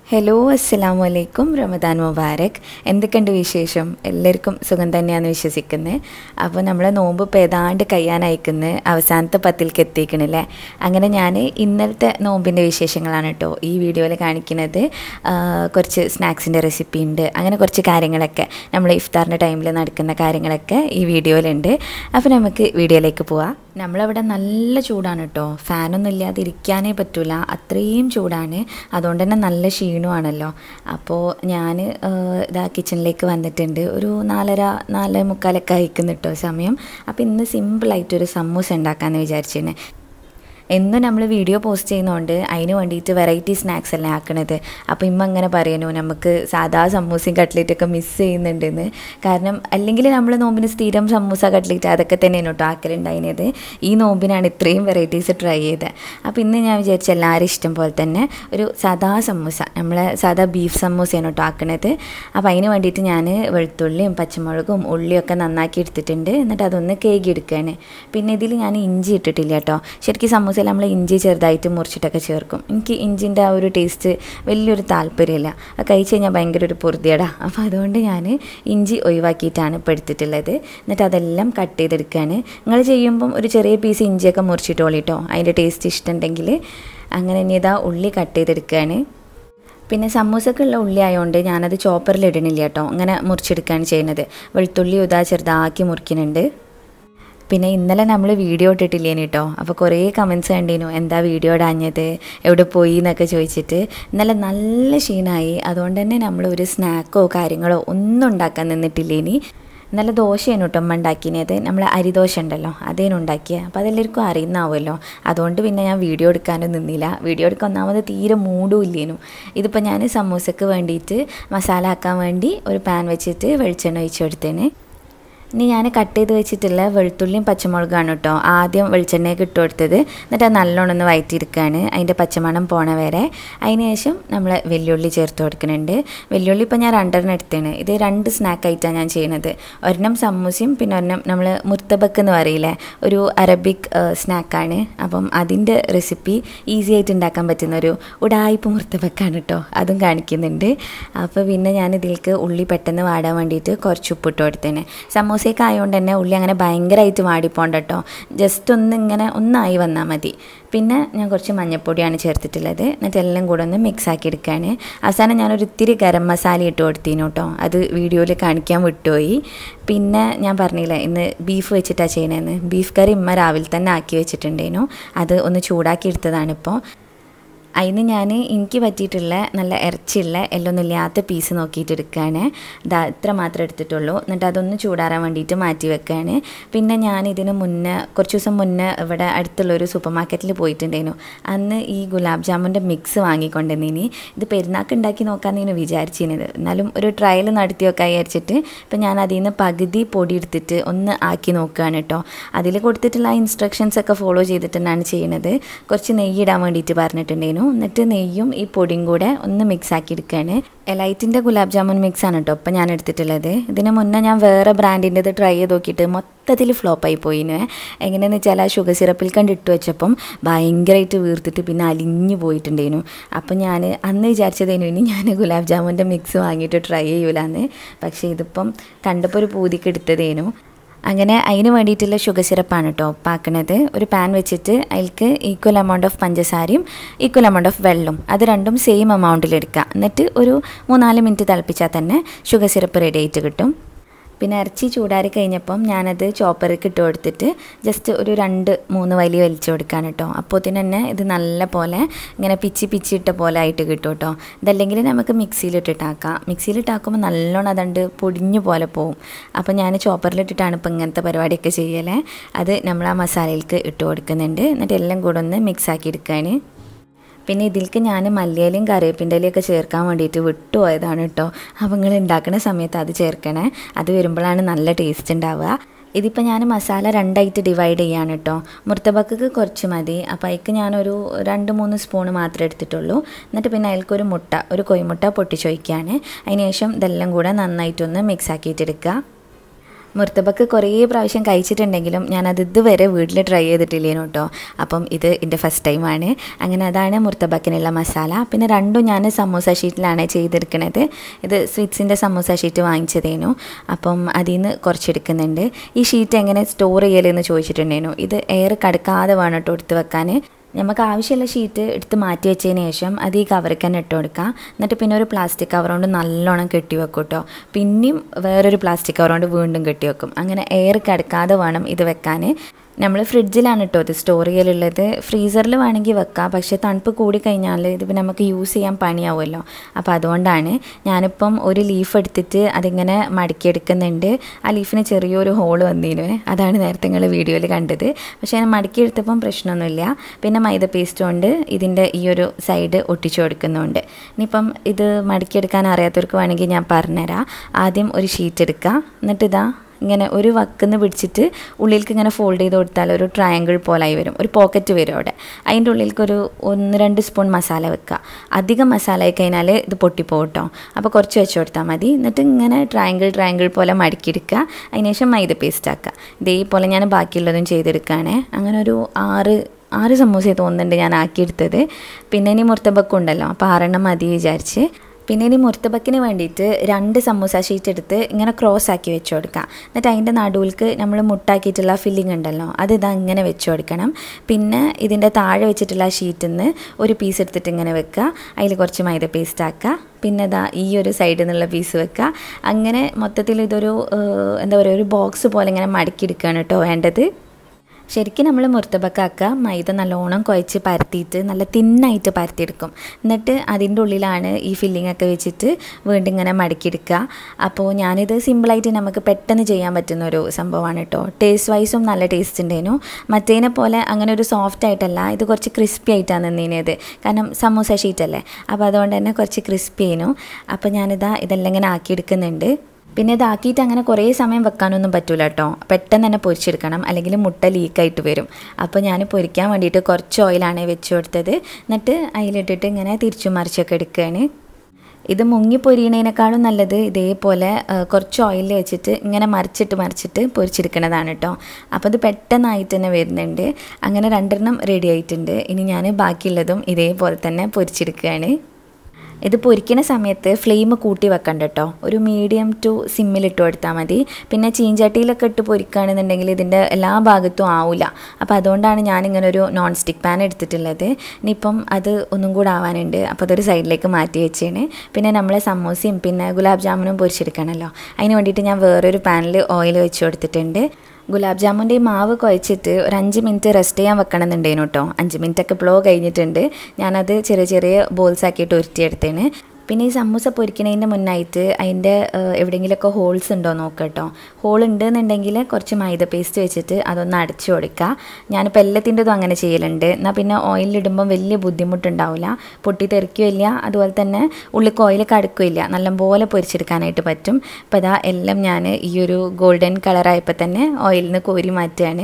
hello അസ്സലാമു അലൈക്കും റമദാൻ മുബാരക് എന്തൊക്കെയുണ്ട് വിശേഷം എല്ലാവർക്കും സുഖം തന്നെയാണെന്ന് വിശ്വസിക്കുന്നത് അപ്പോൾ നമ്മൾ നോമ്പ് ഇപ്പോൾ ഏതാണ്ട് കഴിയാനയക്കുന്നത് അവസാനത്തെ പത്തിലേക്ക് എത്തിക്കണില്ലേ അങ്ങനെ ഞാൻ ഇന്നലത്തെ നോമ്പിൻ്റെ വിശേഷങ്ങളാണ് കേട്ടോ ഈ വീഡിയോയിൽ കാണിക്കുന്നത് ആ, കുറച്ച് സ്നാക്സിൻ്റെ റെസിപ്പി ഉണ്ട് അങ്ങനെ കുറച്ച് കാര്യങ്ങളൊക്കെ നമ്മൾ ഇഫ്താറിൻ്റെ ടൈമിൽ നടക്കുന്ന കാര്യങ്ങളൊക്കെ ഈ വീഡിയോയിലുണ്ട് അപ്പോൾ നമുക്ക് വീഡിയോയിലേക്ക് പോവാം നമ്മളവിടെ നല്ല ചൂടാണ് കേട്ടോ ഫാനൊന്നും ഇല്ലാതെ ഇരിക്കാനേ പറ്റൂല അത്രയും ചൂടാണ് അതുകൊണ്ട് തന്നെ നല്ല ക്ഷീണമാണല്ലോ അപ്പോൾ ഞാൻ ഇതാ കിച്ചണിലേക്ക് വന്നിട്ടുണ്ട് ഒരു നാലര നാല് മുക്കാലൊക്കെ അയക്കുന്നു കേട്ടോ സമയം അപ്പോൾ ഇന്ന് സിമ്പിളായിട്ടൊരു സമൂസ ഉണ്ടാക്കാമെന്ന് വിചാരിച്ചിരുന്നു എന്നും നമ്മൾ വീഡിയോ പോസ്റ്റ് ചെയ്യുന്നതുകൊണ്ട് അതിന് വേണ്ടിയിട്ട് വെറൈറ്റി സ്നാക്സ് അല്ലേ ആക്കണത് അപ്പോൾ ഇമ്മ അങ്ങനെ പറയുന്നു നമുക്ക് സാധാ സമൂസയും കട്ട്ലേറ്റൊക്കെ മിസ് ചെയ്യുന്നുണ്ടെന്ന് കാരണം അല്ലെങ്കിൽ നമ്മൾ നോമ്പിന് സ്ഥിരം സമൂസ കട്ട്ലേറ്റ് അതൊക്കെ തന്നെയാണ് കേട്ടോ ആക്കലുണ്ടായിരുന്നത് ഈ നോമ്പിനാണ് ഇത്രയും വെറൈറ്റീസ് ട്രൈ ചെയ്തത് അപ്പോൾ ഇന്ന് ഞാൻ വിചാരിച്ച എല്ലാവരും ഇഷ്ടം പോലെ തന്നെ ഒരു സാധാ സമൂസ നമ്മളെ സാധാ ബീഫ് സമൂസയാണ് കേട്ടോ ആക്കണത് അപ്പോൾ അതിന് വേണ്ടിയിട്ട് ഞാൻ വെളുത്തുള്ളിയും പച്ചമുളകും ഉള്ളിയും ഒക്കെ നന്നാക്കി എടുത്തിട്ടുണ്ട് എന്നിട്ട് അതൊന്ന് കേകി എടുക്കുകയാണ് പിന്നെ ഇതിൽ ഞാൻ ഇഞ്ചി ഇട്ടിട്ടില്ല കേട്ടോ ശരിക്കും സമൂസയിൽ നമ്മൾ ഇഞ്ചി ചെറുതായിട്ട് മുറിച്ചിട്ടൊക്കെ ചേർക്കും എനിക്ക് ഇഞ്ചിൻ്റെ ആ ഒരു ടേസ്റ്റ് വലിയൊരു താല്പര്യമില്ല അത് കഴിച്ച് കഴിഞ്ഞാൽ ഭയങ്കര ഒരു പൊറുതിയടാ അപ്പോൾ അതുകൊണ്ട് ഞാൻ ഇഞ്ചി ഒഴിവാക്കിയിട്ടാണ് ഇപ്പോൾ എടുത്തിട്ടുള്ളത് എന്നിട്ട് അതെല്ലാം കട്ട് ചെയ്തെടുക്കുകയാണ് നിങ്ങൾ ചെയ്യുമ്പം ഒരു ചെറിയ പീസ് ഇഞ്ചിയൊക്കെ മുറിച്ചിട്ടോളിട്ടോ അതിൻ്റെ ടേസ്റ്റ് ഇഷ്ടമുണ്ടെങ്കിൽ അങ്ങനെ ഇനി ഇതാ ഉള്ളി കട്ട് ചെയ്തെടുക്കുകയാണ് പിന്നെ സമൂസക്കുള്ള ഉള്ളി ആയതുകൊണ്ട് ഞാനത് ചോപ്പറിൽ ഇടണില്ല കേട്ടോ അങ്ങനെ മുറിച്ചെടുക്കുകയാണ് ചെയ്യുന്നത് വെളുത്തുള്ളി ഇതാ ചെറുതാക്കി മുറിക്കുന്നുണ്ട് പിന്നെ ഇന്നലെ നമ്മൾ വീഡിയോ ഇട്ടിട്ടില്ലേനി കേട്ടോ അപ്പോൾ കുറേ കമൻസ് കണ്ടീനു എന്താ വീഡിയോ ഇടാഞ്ഞത് എവിടെ പോയി എന്നൊക്കെ ചോദിച്ചിട്ട് ഇന്നലെ നല്ല ക്ഷീണമായി അതുകൊണ്ട് തന്നെ നമ്മൾ ഒരു സ്നാക്കോ കാര്യങ്ങളോ ഒന്നും ഉണ്ടാക്കാൻ നിന്നിട്ടില്ലേനി നല്ല ദോശയാണ് കേട്ടോ അമ്മ ഉണ്ടാക്കിയത് നമ്മൾ അരിദോശ ഉണ്ടല്ലോ അതേനു ഉണ്ടാക്കിയത് അപ്പോൾ അതെല്ലാവർക്കും അറിയുന്നാവുമല്ലോ അതുകൊണ്ട് പിന്നെ ഞാൻ വീഡിയോ എടുക്കാനും നിന്നില്ല വീഡിയോ എടുക്കാൻ ഒന്നാമത് തീരെ മൂടും ഇല്ലേനു ഇതിപ്പോൾ ഞാൻ സമൂസക്ക് വേണ്ടിയിട്ട് മസാല ആക്കാൻ വേണ്ടി ഒരു പാൻ വെച്ചിട്ട് വെളിച്ചെണ്ണ ഒഴിച്ചു കൊടുത്തേന് ഇനി ഞാൻ കട്ട് ചെയ്ത് വെച്ചിട്ടുള്ള വെളുത്തുള്ളിയും പച്ചമുളകാണ് കേട്ടോ ആദ്യം വെളിച്ചെണ്ണയൊക്കെ ഇട്ട് കൊടുത്തത് എന്നിട്ട് അത് നല്ലോണം ഒന്ന് വയറ്റിയെടുക്കുകയാണ് അതിൻ്റെ പച്ചമണം പോണ വരെ അതിന് ശേഷം നമ്മൾ വെല്ലുള്ളി ചേർത്ത് കൊടുക്കുന്നുണ്ട് വെല്ലുള്ളി ഇപ്പോൾ ഞാൻ രണ്ടെണ്ണം എടുത്തേണ് ഇത് രണ്ട് സ്നാക്ക് ആയിട്ടാണ് ഞാൻ ചെയ്യുന്നത് ഒരെണ്ണം സമൂസയും പിന്നെ ഒരെണ്ണം നമ്മൾ മുർത്തബക്ക് എന്ന് പറയില്ലേ ഒരു അറബിക് സ്നാക്കാണ് അപ്പം അതിൻ്റെ റെസിപ്പി ഈസി ആയിട്ട് ഉണ്ടാക്കാൻ പറ്റുന്ന ഒരു ഉടായ്പ മുർത്തബക്കാണ് കേട്ടോ അതും കാണിക്കുന്നുണ്ട് അപ്പോൾ പിന്നെ ഞാൻ ഇതിലേക്ക് ഉള്ളി പെട്ടെന്ന് വാടാൻ വേണ്ടിയിട്ട് കുറച്ച് ഉപ്പിട്ട് കൊടുത്തേനെ സമൂസയൊക്കെ ആയതുകൊണ്ട് തന്നെ ഉള്ളി അങ്ങനെ ഭയങ്കരമായിട്ട് വാടിപ്പോണ്ട കേട്ടോ ജസ്റ്റ് ഒന്ന് ഇങ്ങനെ ഒന്നായി വന്നാൽ മതി പിന്നെ ഞാൻ കുറച്ച് മഞ്ഞൾപ്പൊടിയാണ് ചേർത്തിട്ടുള്ളത് എന്നിട്ട് എല്ലാം കൂടെ ഒന്ന് മിക്സ് ആക്കി എടുക്കുകയാണ് അവസാനം ഞാനൊരു ഇത്തിരി ഗരം മസാല ഇട്ട് കൊടുത്തീനു കേട്ടോ അത് വീഡിയോയിൽ കാണിക്കാൻ വിട്ടുപോയി പിന്നെ ഞാൻ പറഞ്ഞില്ലേ ഇന്ന് ബീഫ് വെച്ചിട്ടാണ് ചെയ്യണതെന്ന് ബീഫ് കറി ഇമ്മ രാവിലെ തന്നെ ആക്കി വെച്ചിട്ടുണ്ടേനു അത് ഒന്ന് ചൂടാക്കി എടുത്തതാണിപ്പോൾ അതിന് ഞാൻ എനിക്ക് പറ്റിയിട്ടുള്ള നല്ല ഇറച്ചിയുള്ള എല്ലൊന്നും ഇല്ലാത്ത പീസ് നോക്കിയിട്ട് എടുക്കുകയാണ് ഇതാ ഇത്ര മാത്രമേ എടുത്തിട്ടുള്ളൂ എന്നിട്ട് അതൊന്ന് ചൂടാറാൻ വേണ്ടിയിട്ട് മാറ്റി വെക്കുകയാണ് പിന്നെ ഞാൻ ഇതിന് മുന്നേ കുറച്ച് ദിവസം മുന്നേ ഇവിടെ അടുത്തുള്ളൊരു സൂപ്പർ മാർക്കറ്റിൽ പോയിട്ടുണ്ടായിരുന്നു അന്ന് ഈ ഗുലാബ് ജാമുൻ്റെ മിക്സ് വാങ്ങിക്കൊണ്ടിരുന്നീനി ഇത് പെരുന്നാൾക്ക് ഉണ്ടാക്കി നോക്കാമെന്നു വിചാരിച്ചിരുന്നത് എന്നാലും ഒരു ട്രയൽ നടത്തി വെക്കാൻ വിചാരിച്ചിട്ട് ഇപ്പം ഞാൻ അതിൽ നിന്ന് പകുതി പൊടി എടുത്തിട്ട് ഒന്ന് ആക്കി നോക്കുകയാണ് കേട്ടോ അതിൽ കൊടുത്തിട്ടുള്ള ആ ഇൻസ്ട്രക്ഷൻസ് ഒക്കെ ഫോളോ ചെയ്തിട്ട് തന്നെയാണ് ചെയ്യുന്നത് കുറച്ച് നെയ്യ് ഇടാൻ വേണ്ടിയിട്ട് പറഞ്ഞിട്ടുണ്ടായിരുന്നു എന്നിട്ട് നെയ്യും ഈ പൊടിയും കൂടെ ഒന്ന് മിക്സ് ആക്കി എടുക്കുകയാണ് എലൈറ്റിൻ്റെ ഗുലാബ് ജാമുൻ മിക്സ് ആണ് കേട്ടോ ഇപ്പം ഞാൻ എടുത്തിട്ടുള്ളത് ഇതിന് മുന്നേ ഞാൻ വേറെ ബ്രാൻഡിൻ്റെത് ട്രൈ ചെയ്ത് നോക്കിയിട്ട് മൊത്തത്തിൽ ഫ്ലോപ്പായി പോയിന് എങ്ങനെയെന്ന് വെച്ചാൽ ആ ഷുഗർ സിറപ്പിൽ കണ്ട് ഇട്ട് വെച്ചപ്പം ഭയങ്കരമായിട്ട് വീർത്തിട്ട് പിന്നെ അലിഞ്ഞു പോയിട്ടുണ്ടേനു അപ്പം ഞാൻ അന്ന് വിചാരിച്ചതേനു ഇനി ഞാൻ ഗുലാബ് ജാമുൻ്റെ മിക്സ് വാങ്ങിയിട്ട് ട്രൈ ചെയ്യൂലെന്ന് പക്ഷേ ഇതിപ്പം കണ്ടപ്പോൾ ഒരു പൂതിക്ക് എടുത്തതേനു അങ്ങനെ അതിന് വേണ്ടിയിട്ടുള്ള ഷുഗർ സിറപ്പാണ് കേട്ടോ ഉപ്പാക്കണത് ഒരു പാൻ വെച്ചിട്ട് അതിലേക്ക് ഈക്വൽ എമൗണ്ട് ഓഫ് പഞ്ചസാരയും ഈക്വൽ എമൗണ്ട് ഓഫ് വെള്ളം അത് രണ്ടും സെയിം എമൗണ്ടിൽ എടുക്കുക എന്നിട്ട് ഒരു മൂന്നാല് മിനിറ്റ് തിളപ്പിച്ചാൽ തന്നെ ഷുഗർ സിറപ്പ് റെഡി ആയിട്ട് കിട്ടും പിന്നെ ഇറച്ചി ചൂടാറി കഴിഞ്ഞപ്പം ഞാനത് ചോപ്പറിക്ക് ഇട്ട് കൊടുത്തിട്ട് ജസ്റ്റ് ഒരു രണ്ട് മൂന്ന് വലിയ വലിച്ചു കൊടുക്കാൻ കേട്ടോ അപ്പോൾ തന്നെ ഇത് നല്ല പോലെ ഇങ്ങനെ പിച്ചി പിച്ചി ഇട്ട പോലെ ആയിട്ട് കിട്ടും കേട്ടോ ഇതല്ലെങ്കിൽ നമുക്ക് മിക്സിയിലിട്ടിട്ടാക്കാം മിക്സിയിലിട്ടാക്കുമ്പോൾ നല്ലോണം അതണ്ട് പൊടിഞ്ഞു പോലെ പോവും അപ്പോൾ ഞാൻ ചോപ്പറിലിട്ടിട്ടാണ് ഇപ്പോൾ ഇങ്ങനത്തെ പരിപാടിയൊക്കെ ചെയ്യലേ അത് നമ്മൾ ആ മസാലയിലേക്ക് ഇട്ട് കൊടുക്കുന്നുണ്ട് എന്നിട്ട് എല്ലാം കൂടെ ഒന്ന് മിക്സ് ആക്കി എടുക്കാൻ പിന്നെ ഇതിലേക്ക് ഞാൻ മല്ലിയിലയും കറിവേപ്പിൻ്റെ ഇലയൊക്കെ ചേർക്കാൻ വേണ്ടിയിട്ട് വിട്ടുപോയതാണ് കേട്ടോ അപ്പോൾ നിങ്ങൾ ഉണ്ടാക്കുന്ന സമയത്ത് അത് ചേർക്കണേ അത് വരുമ്പോഴാണ് നല്ല ടേസ്റ്റ് ഉണ്ടാവുക ഇതിപ്പോൾ ഞാൻ മസാല രണ്ടായിട്ട് ഡിവൈഡ് ചെയ്യാണ് കേട്ടോ മുർത്തബക്കക്ക് കുറച്ച് മതി അപ്പോൾ അതിക്ക് ഞാനൊരു രണ്ട് മൂന്ന് സ്പൂൺ മാത്രമേ എടുത്തിട്ടുള്ളൂ എന്നിട്ട് പിന്നെ അതിൽക്കൊരു മുട്ട ഒരു കൊയ്മുട്ട പൊട്ടിച്ചൊഴിക്കുകയാണ് അതിന് ശേഷം ഇതെല്ലാം കൂടെ നന്നായിട്ടൊന്ന് മിക്സ് ആക്കിയിട്ടെടുക്കുക മുർത്തബക്ക് കുറേ പ്രാവശ്യം കഴിച്ചിട്ടുണ്ടെങ്കിലും ഞാനത് ഇതുവരെ വീട്ടിൽ ട്രൈ ചെയ്തിട്ടില്ലേനു കേട്ടോ അപ്പം ഇത് എൻ്റെ ഫസ്റ്റ് ടൈമാണ് അങ്ങനെ അതാണ് മുർത്തബക്കിനുള്ള മസാല പിന്നെ രണ്ടും ഞാൻ സമൂസ ഷീറ്റിലാണ് ചെയ്തെടുക്കുന്നത് ഇത് സ്വീറ്റ്സിൻ്റെ സമൂസ ഷീറ്റ് വാങ്ങിച്ചതേനു അപ്പം അതിൽ നിന്ന് കുറച്ചെടുക്കുന്നുണ്ട് ഈ ഷീറ്റ് എങ്ങനെ സ്റ്റോർ ചെയ്യലെന്ന് ചോദിച്ചിട്ടുണ്ടേനു ഇത് എയർ കടക്കാതെ വേണം കേട്ടോ എടുത്ത് വെക്കാൻ നമുക്ക് ആവശ്യമുള്ള ഷീറ്റ് എടുത്ത് മാറ്റി വെച്ചതിന് ശേഷം അത് ഈ കവറിൽ തന്നെ ഇട്ട് കൊടുക്കാം എന്നിട്ട് പിന്നെ ഒരു പ്ലാസ്റ്റിക് കവർ കൊണ്ട് നല്ലോണം കെട്ടി വെക്കും കേട്ടോ പിന്നെയും വേറൊരു പ്ലാസ്റ്റിക് കവർ കൊണ്ട് വീണ്ടും കെട്ടി വെക്കും അങ്ങനെ എയർ കിടക്കാതെ വേണം ഇത് വെക്കാൻ നമ്മൾ ഫ്രിഡ്ജിലാണ് കേട്ടോ ഇത് സ്റ്റോർ ചെയ്യലുള്ളത് ഫ്രീസറിൽ വേണമെങ്കിൽ വെക്കാം പക്ഷേ തണുപ്പ് കൂടി കഴിഞ്ഞാൽ ഇതിപ്പോൾ നമുക്ക് യൂസ് ചെയ്യാൻ പണിയാവുമല്ലോ അപ്പോൾ അതുകൊണ്ടാണ് ഞാനിപ്പം ഒരു ലീഫ് എടുത്തിട്ട് അതിങ്ങനെ മടക്കിയെടുക്കുന്നുണ്ട് ആ ലീഫിന് ചെറിയൊരു ഹോൾ വന്നിരുന്നു അതാണ് നേരത്തെ നിങ്ങൾ വീഡിയോയിൽ കണ്ടത് പക്ഷേ ഞാൻ മടക്കിയെടുത്തപ്പം പ്രശ്നമൊന്നുമില്ല പിന്നെ മൈദ പേസ്റ്റ് കൊണ്ട് ഇതിൻ്റെ ഈ ഒരു സൈഡ് ഒട്ടിച്ചു കൊടുക്കുന്നുണ്ട് ഇനിയിപ്പം ഇത് മടക്കിയെടുക്കാൻ അറിയാത്തവർക്ക് വേണമെങ്കിൽ ഞാൻ പറഞ്ഞുതരാം ആദ്യം ഒരു ഷീറ്റ് എടുക്കുക എന്നിട്ട് ഇതാ ഇങ്ങനെ ഒരു വക്കുന്ന് പിടിച്ചിട്ട് ഉള്ളിലേക്ക് ഇങ്ങനെ ഫോൾഡ് ചെയ്ത് കൊടുത്താൽ ഒരു ട്രയാങ്കിൾ പോലായി വരും ഒരു പോക്കറ്റ് വരും അവിടെ അതിൻ്റെ ഉള്ളിലേക്ക് ഒരു ഒന്ന് രണ്ട് സ്പൂൺ മസാല വെക്കുക അധികം മസാല ആയി കഴിഞ്ഞാൽ ഇത് പൊട്ടിപ്പോകും കേട്ടോ അപ്പോൾ കുറച്ച് വെച്ച് കൊടുത്താൽ മതി എന്നിട്ട് ഇങ്ങനെ ട്രയാങ്കിൾ ട്രയാങ്കിൾ പോലെ മടക്കിയെടുക്കുക അതിനുശേഷം മൈദ പേസ്റ്റ് ആക്കുക ഇതേപോലെ ഞാൻ ബാക്കിയുള്ളതും ചെയ്തെടുക്കുകയാണേ അങ്ങനെ ഒരു ആറ് ആറ് സമൂസയെ തോന്നുന്നുണ്ട് ഞാൻ ആക്കിയെടുത്തത് പിന്നെ ഇനി മുർത്തബക്കം ഉണ്ടല്ലോ അപ്പോൾ ആറെണ്ണം മതി വിചാരിച്ച് പിന്നെ ഇനി മുർത്തബക്കിന് വേണ്ടിയിട്ട് രണ്ട് സമൂസ ഷീറ്റ് എടുത്ത് ഇങ്ങനെ ക്രോസ് ആക്കി വെച്ച് കൊടുക്കാം എന്നിട്ട് അതിൻ്റെ നടുവിൽക്ക് നമ്മൾ മുട്ടാക്കിയിട്ടുള്ള ഫില്ലിംഗ് ഉണ്ടല്ലോ അത് ഇതാ ഇങ്ങനെ വെച്ച് കൊടുക്കണം പിന്നെ ഇതിൻ്റെ താഴെ വെച്ചിട്ടുള്ള ഷീറ്റിൽ നിന്ന് ഒരു പീസ് എടുത്തിട്ട് ഇങ്ങനെ വെക്കുക അതിൽ കുറച്ച് മൈദ പേസ്റ്റ് ആക്കുക പിന്നെ ഇതാ ഈ ഒരു സൈഡിൽ നിന്നുള്ള പീസ് വെക്കുക അങ്ങനെ മൊത്തത്തിൽ ഇതൊരു ഏഹ്, എന്താ പറയുക ഒരു ബോക്സ് പോലെ ഇങ്ങനെ മടക്കിയെടുക്കുകയാണ് കേട്ടോ വേണ്ടത് ശരിക്കും നമ്മൾ മുർത്തബക്കാക്ക മൈദ നല്ലോണം കുഴച്ച് പരത്തിയിട്ട് നല്ല തിന്നായിട്ട് പരത്തിയെടുക്കും എന്നിട്ട് അതിൻ്റെ ഉള്ളിലാണ് ഈ ഫില്ലിംഗ് ഒക്കെ വെച്ചിട്ട് വീണ്ടും ഇങ്ങനെ മടക്കിയെടുക്കുക അപ്പോൾ ഞാനിത് സിമ്പിളായിട്ട് നമുക്ക് പെട്ടെന്ന് ചെയ്യാൻ പറ്റുന്ന ഒരു സംഭവമാണ് കേട്ടോ ടേസ്റ്റ് വൈസും നല്ല ടേസ്റ്റ് ഉണ്ടായിരുന്നു മറ്റേനെ പോലെ അങ്ങനെ ഒരു സോഫ്റ്റ് ആയിട്ടല്ല ഇത് കുറച്ച് ക്രിസ്പി ആയിട്ടാണ് നിന്നീനത് കാരണം സമൂസ ഷീറ്റ് അല്ലേ അപ്പോൾ അതുകൊണ്ട് തന്നെ കുറച്ച് ക്രിസ്പി ആയിരുന്നു അപ്പോൾ ഞാനിതാ ഇതെല്ലാം ഇങ്ങനെ ആക്കിയെടുക്കുന്നുണ്ട് പിന്നെ ഇതാക്കിയിട്ട് അങ്ങനെ കുറേ സമയം വെക്കാനൊന്നും പറ്റൂല കേട്ടോ പെട്ടെന്ന് തന്നെ പൊരിച്ചെടുക്കണം അല്ലെങ്കിൽ മുട്ട ലീക്കായിട്ട് വരും അപ്പോൾ ഞാൻ പൊരിക്കാൻ വേണ്ടിയിട്ട് കുറച്ച് ഓയിലാണ് വെച്ച് കൊടുത്തത് എന്നിട്ട് അതിലിട്ടിട്ട് ഇങ്ങനെ തിരിച്ചു മറിച്ചൊക്കെ എടുക്കുകയാണ് ഇത് മുങ്ങി പൊരിയണേനേക്കാളും നല്ലത് ഇതേപോലെ ആ, കുറച്ച് ഓയിൽ വെച്ചിട്ട് ഇങ്ങനെ മറിച്ചിട്ട് മറിച്ചിട്ട് പൊരിച്ചെടുക്കണതാണ് കേട്ടോ അപ്പോൾ ഇത് പെട്ടെന്നായിട്ട് തന്നെ വരുന്നുണ്ട് അങ്ങനെ രണ്ടെണ്ണം റെഡി ആയിട്ടുണ്ട് ഇനി ഞാൻ ബാക്കിയുള്ളതും ഇതേപോലെ തന്നെ പൊരിച്ചെടുക്കുകയാണ് ഇത് പൊരിക്കുന്ന സമയത്ത് ഫ്ലെയിം കൂട്ടി വെക്കണ്ട കേട്ടോ ഒരു മീഡിയം ടു സിമ്മിലിട്ട് കൊടുത്താൽ മതി പിന്നെ ചീഞ്ചട്ടിയിലൊക്കെ ഇട്ട് പൊരിക്കുകയാണെന്നുണ്ടെങ്കിൽ ഇതിൻ്റെ എല്ലാ ഭാഗത്തും ആവില്ല അപ്പോൾ അതുകൊണ്ടാണ് ഞാനിങ്ങനെ ഒരു നോൺ സ്റ്റിക്ക് പാൻ എടുത്തിട്ടുള്ളത് ഇനിയിപ്പം അത് ഒന്നും കൂടെ ആവാനുണ്ട് അപ്പോൾ അതൊരു സൈഡിലേക്ക് മാറ്റി വെച്ചേണ് പിന്നെ നമ്മളെ സമൂസയും പിന്നെ ഗുലാബ് ജാമുനും പൊരിച്ചെടുക്കണമല്ലോ അതിന് വേണ്ടിയിട്ട് ഞാൻ വേറൊരു പാനിൽ ഓയിൽ വെച്ച് കൊടുത്തിട്ടുണ്ട് ഗുലാബ് ജാമുൻ്റെ ഈ മാവ് കുഴച്ചിട്ട് ഒരു അഞ്ച് മിനിറ്റ് റെസ്റ്റ് ചെയ്യാൻ വെക്കണം എന്നുണ്ടേനു കേട്ടോ അഞ്ച് മിനിറ്റ് ഒക്കെ പ്ലോ കഴിഞ്ഞിട്ടുണ്ട് ഞാനത് ചെറിയ ചെറിയ ബോൾസ് ആക്കിയിട്ട് ഉരുട്ടിയെടുത്തേന് പിന്നെ ഈ സമൂസ പൊരിക്കുന്നതിൻ്റെ മുന്നായിട്ട് അതിൻ്റെ ഏഹ്, എവിടെയെങ്കിലുമൊക്കെ ഹോൾസ് ഉണ്ടോ നോക്കുക കേട്ടോ ഹോൾ ഉണ്ടെന്നുണ്ടെങ്കിൽ കുറച്ച് മൈദ പേസ്റ്റ് വെച്ചിട്ട് അതൊന്ന് അടച്ചു കൊടുക്കുക ഞാനിപ്പോൾ എല്ലാത്തിൻ്റെതും അങ്ങനെ ചെയ്യലുണ്ട് എന്നാൽ പിന്നെ ഓയിലിടുമ്പം വലിയ ബുദ്ധിമുട്ടുണ്ടാവില്ല പൊട്ടി തെറിക്കുകയില്ല അതുപോലെ തന്നെ ഉള്ളിക്ക് ഓയിൽ കടക്കുകയില്ല നല്ലപോലെ പൊരിച്ചെടുക്കാനായിട്ട് പറ്റും അപ്പോൾ അതാ എല്ലാം ഞാൻ ഈ ഒരു ഗോൾഡൻ കളറായപ്പോൾ തന്നെ ഓയിലിൽ നിന്ന് കോരി മാറ്റുകയാണ്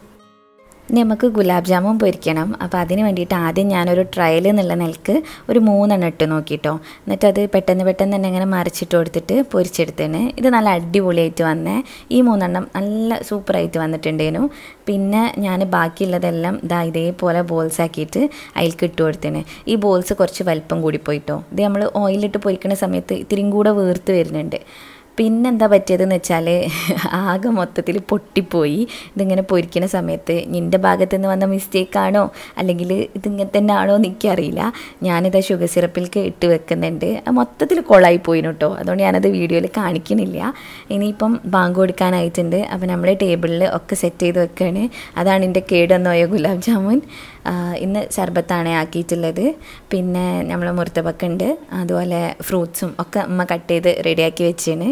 ഇനി നമുക്ക് ഗുലാബ് ജാമുൻ പൊരിക്കണം അപ്പോൾ അതിന് വേണ്ടിയിട്ട് ആദ്യം ഞാനൊരു ട്രയൽ എന്നുള്ള നിലക്ക് ഒരു മൂന്നെണ്ണം ഇട്ട് നോക്കിട്ടോ എന്നിട്ട് അത് പെട്ടെന്ന് പെട്ടെന്ന് തന്നെ ഇങ്ങനെ മറിച്ചിട്ട് കൊടുത്തിട്ട് പൊരിച്ചെടുത്തേന് ഇത് നല്ല അടിപൊളിയായിട്ട് വന്നേ ഈ മൂന്നെണ്ണം നല്ല സൂപ്പറായിട്ട് വന്നിട്ടുണ്ടേനു പിന്നെ ഞാൻ ബാക്കിയുള്ളതെല്ലാം ഇതാ ഇതേപോലെ ബോൾസ് ആക്കിയിട്ട് അതിലേക്ക് ഇട്ട് കൊടുത്തേന് ഈ ബോൾസ് കുറച്ച് വലിപ്പം കൂടി പോയിട്ടോ ഇത് നമ്മൾ ഓയിലിട്ട് പൊരിക്കുന്ന സമയത്ത് ഇത്തിരിയും കൂടെ വീർത്ത് വരുന്നുണ്ട് പിന്നെന്താ പറ്റിയതെന്ന് വെച്ചാൽ ആകെ മൊത്തത്തിൽ പൊട്ടിപ്പോയി ഇതിങ്ങനെ പൊരിക്കുന്ന സമയത്ത് നിൻ്റെ ഭാഗത്തു നിന്ന് വന്ന മിസ്റ്റേക്കാണോ അല്ലെങ്കിൽ ഇതിങ്ങനെ തന്നെ ആണോ എന്ന് എനിക്കറിയില്ല ഞാനിത് ഷുഗർ സിറപ്പിലേക്ക് ഇട്ട് വെക്കുന്നുണ്ട് അത് മൊത്തത്തിൽ കൊളായി പോയിന് കേട്ടോ അതുകൊണ്ട് ഞാനത് വീഡിയോയിൽ കാണിക്കുന്നില്ല ഇനിയിപ്പം ബാങ്ക് കൊടുക്കാനായിട്ടുണ്ട് അപ്പോൾ നമ്മൾ ടേബിളിൽ ഒക്കെ സെറ്റ് ചെയ്ത് വെക്കുകയാണ് അതാണ് എൻ്റെ കേടെന്ന് പോയ ഗുലാബ് ജാമുൻ ആ, ഇന്ന് ശർബത്താണ് ആക്കിയിട്ടുള്ളത് പിന്നെ നമ്മൾ മുറുത്തപ്പക്കുണ്ട് അതുപോലെ ഫ്രൂട്ട്സും ഒക്കെ അമ്മ കട്ട് ചെയ്ത് റെഡിയാക്കി വെച്ചാണ്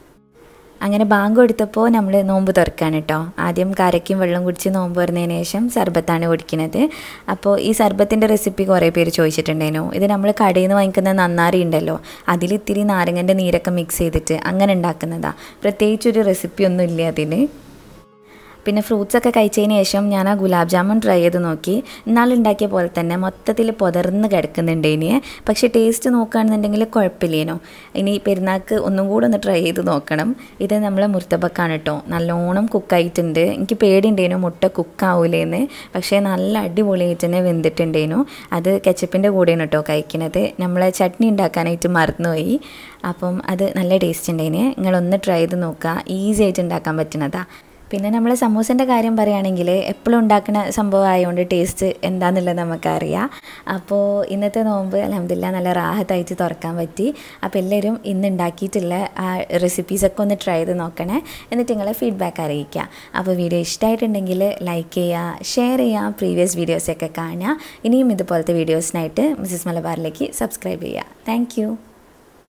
അങ്ങനെ ബാങ്ക് കൊടുത്തപ്പോൾ നമ്മൾ നോമ്പ് തുറക്കാണ് കേട്ടോ ആദ്യം കരയ്ക്കും വെള്ളം കുടിച്ച് നോമ്പ് തുറന്നതിന് ശേഷം സർബത്താണ് കുടിക്കുന്നത് അപ്പോൾ ഈ സർബത്തിൻ്റെ റെസിപ്പി കുറേ പേര് ചോദിച്ചിട്ടുണ്ടായിരുന്നു ഇത് നമ്മൾ കടയിൽ നിന്ന് വാങ്ങിക്കുന്ന നന്നാറി ഉണ്ടല്ലോ അതിൽ ഇത്തിരി നാരങ്ങൻ്റെ നീരൊക്കെ മിക്സ് ചെയ്തിട്ട് അങ്ങനെ ഉണ്ടാക്കുന്നതാണ് പ്രത്യേകിച്ചൊരു റെസിപ്പി ഒന്നും ഇല്ല അതിന് പിന്നെ ഫ്രൂട്ട്സ് ഒക്കെ കഴിച്ചതിന് ശേഷം ഞാൻ ആ ഗുലാബ് ജാമുൻ ട്രൈ ചെയ്ത് നോക്കി ഇന്നാൾ ഉണ്ടാക്കിയ പോലെ തന്നെ മൊത്തത്തിൽ പുതർന്ന് കിടക്കുന്നുണ്ട് ഇനി പക്ഷേ ടേസ്റ്റ് നോക്കുകയാണെന്നുണ്ടെങ്കിൽ കുഴപ്പമില്ലേനോ ഇനി പെരുന്നാൾക്ക് ഒന്നും കൂടെ ഒന്ന് ട്രൈ ചെയ്ത് നോക്കണം ഇത് നമ്മളെ മുർത്തബക്കാണ് കേട്ടോ നല്ലോണം കുക്കായിട്ടുണ്ട് എനിക്ക് പേടിയുണ്ടേനു മുട്ട കുക്കാവൂലേന്ന് പക്ഷേ നല്ല അടിപൊളിയായിട്ട് തന്നെ വെന്തിട്ടുണ്ടേനു അത് കെച്ചപ്പിൻ്റെ കൂടെയാണ് കേട്ടോ കഴിക്കുന്നത് നമ്മളെ ചട്നി ഉണ്ടാക്കാനായിട്ട് മറന്നുപോയി അപ്പം അത് നല്ല ടേസ്റ്റ് ഉണ്ടായിന് നിങ്ങളൊന്ന് ട്രൈ ചെയ്ത് നോക്കുക ഈസി ആയിട്ട് ഉണ്ടാക്കാൻ പറ്റുന്നതാണ് പിന്നെ നമ്മൾ സമൂസൻ്റെ കാര്യം പറയുകയാണെങ്കിൽ എപ്പോഴും ഉണ്ടാക്കുന്ന സംഭവം ആയതുകൊണ്ട് ടേസ്റ്റ് എന്താണെന്നുള്ളത് നമുക്കറിയാം അപ്പോൾ ഇന്നത്തെ നോമ്പ് അലഹമില്ല നല്ല റാഹത്തായിട്ട് തുറക്കാൻ പറ്റി അപ്പോൾ എല്ലാവരും ഇന്ന് ഉണ്ടാക്കിയിട്ടുള്ള ആ റെസിപ്പീസൊക്കെ ഒന്ന് ട്രൈ ചെയ്ത് നോക്കണേ എന്നിട്ട് നിങ്ങളെ ഫീഡ്ബാക്ക് അറിയിക്കുക അപ്പോൾ വീഡിയോ ഇഷ്ടമായിട്ടുണ്ടെങ്കിൽ ലൈക്ക് ചെയ്യുക ഷെയർ ചെയ്യുക പ്രീവിയസ് വീഡിയോസൊക്കെ കാണുക ഇനിയും ഇതുപോലത്തെ വീഡിയോസിനായിട്ട് മിസ്സസ് മലബാറിലേക്ക് സബ്സ്ക്രൈബ് ചെയ്യുക താങ്ക്